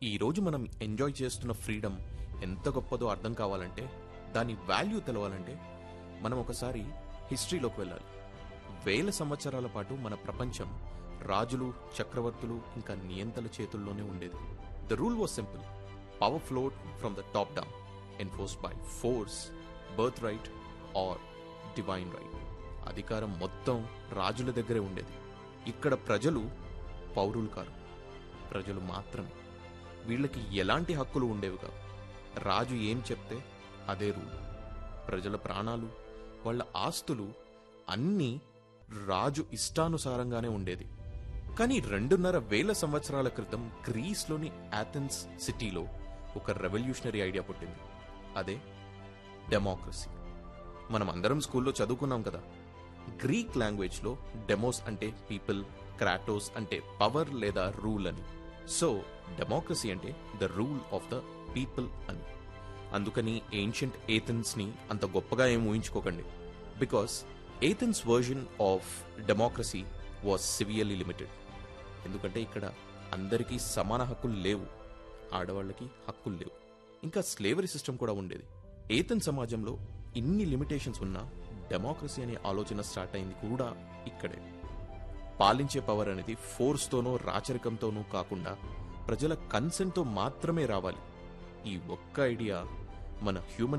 ఈ రోజు మనం ఎంజాయ్ చేస్తున్న ఫ్రీడమ్ ఎంత గొప్పదో అర్థం కావాలంటే దాని వాల్యూ తెలవాలంటే మనం ఒకసారి హిస్టరీలోకి వెళ్ళాలి వేల సంవత్సరాల పాటు మన ప్రపంచం రాజులు చక్రవర్తులు ఇంకా నియంతల చేతుల్లోనే ఉండేది the rule was simple power float from the top down enforce by force birth right or divine right అధికారం మొత్తం రాజుల దగ్గరే ఉండేది ఇక్కడ ప్రజలు పౌరులు కారు ప్రజలు మాత్రమే వీళ్ళకి ఎలాంటి హక్కులు ఉండేవి కావు రాజు ఏం చెప్తే అదే రూల్ ప్రజల ప్రాణాలు వాళ్ళ ఆస్తులు అన్నీ రాజు ఇష్టానుసారంగానే ఉండేది కానీ రెండున్నర వేల సంవత్సరాల క్రితం గ్రీస్లోని ఆథెన్స్ సిటీలో ఒక రెవల్యూషనరీ ఐడియా పుట్టింది అదే డెమోక్రసీ మనం అందరం స్కూల్లో చదువుకున్నాం కదా గ్రీక్ లాంగ్వేజ్లో డెమోస్ అంటే పీపుల్ క్రాటోస్ అంటే పవర్ లేదా రూల్ అని సో డెమోక్రసీ అంటే the rule of the people అని అందుకని ఏన్షియంట్ ఏథెన్స్ని అంత గొప్పగా ఏం ఊహించుకోకండి because Athens version of democracy was severely limited ఎందుకంటే ఇక్కడ అందరికీ సమాన హక్కులు లేవు ఆడవాళ్ళకి హక్కులు లేవు ఇంకా స్లేవరీ సిస్టమ్ కూడా ఉండేది ఏథెన్ సమాజంలో ఇన్ని లిమిటేషన్స్ ఉన్నా డెమోక్రసీ అనే ఆలోచన స్టార్ట్ అయింది కూడా ఇక్కడే పాలించే పవర్ అనేది ఫోర్స్తోనో రాచరికంతోనూ కాకుండా ప్రజల కన్సెంట్తో మాత్రమే రావాలి ఈ ఒక్క ఐడియా మన హ్యూమన్